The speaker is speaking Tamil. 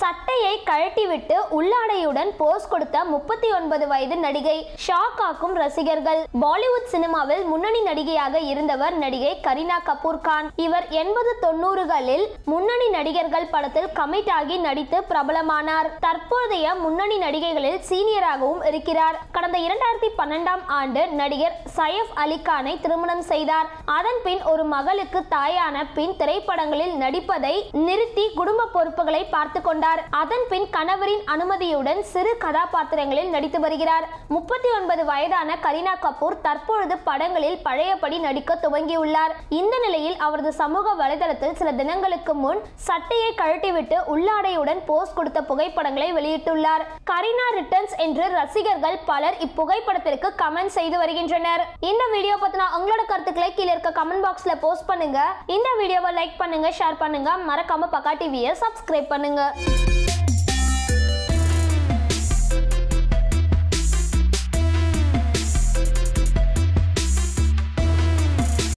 சட்டையை கழட்டிவிட்டு உள்ளாடையுடன் போஸ் கொடுத்த முப்பத்தி ஒன்பது வயது நடிகை ஷாக் ஆக்கும் ரசிகர்கள் பாலிவுட் சினிமாவில் முன்னணி நடிகையாக இருந்தவர் நடிகை கரீனா கபூர் கான் இவர் எண்பது தொண்ணூறுகளில் முன்னணி நடிகர்கள் படத்தில் கமிட் ஆகி நடித்து பிரபலமானார் தற்போதைய முன்னணி நடிகைகளில் சீனியராகவும் இருக்கிறார் கடந்த இரண்டாயிரத்தி பன்னெண்டாம் ஆண்டு நடிகர் சையப் அலி கானை திருமணம் செய்தார் அதன் பின் ஒரு மகளுக்கு தாயான பின் திரைப்படங்களில் நடிப்பதை நிறுத்தி குடும்ப பொறுப்புகளை பார்த்து கொண்டார் அதன் பின் கணவரின் அனுமதியுடன் சிறு கதாபாத்திரங்களில் நடித்து வருகிறார் முப்பத்தி ஒன்பது வயதான கரீனா கபூர் தற்பொழுது படங்களில் பழையபடி நடிக்க துவங்கியுள்ளார் இந்த நிலையில் அவரது சமூக வலைதளத்தில் சில தினங்களுக்கு முன் சட்டையை கழட்டிவிட்டு உள்ளாடையுடன் போஸ் கொடுத்த புகைப்படங்களை வெளியிட்டுள்ளார் கரீனா ரிட்டர்ன்ஸ் என்று ரசிகர்கள் பலர் இப்புகைப்படத்திற்கு கமெண்ட் செய்து வருகின்றனர் இந்த வீடியோ பத்தின உங்களோட கருத்துக்களை கீழே இருக்க கமெண்ட் பாக்ஸ்ல போஸ்ட் பண்ணுங்க இந்த வீடியோவை லைக் பண்ணுங்க ஷேர் பண்ணுங்க மறக்காம பக்கா டிவியை சப்ஸ்கிரைப் பண்ணுங்க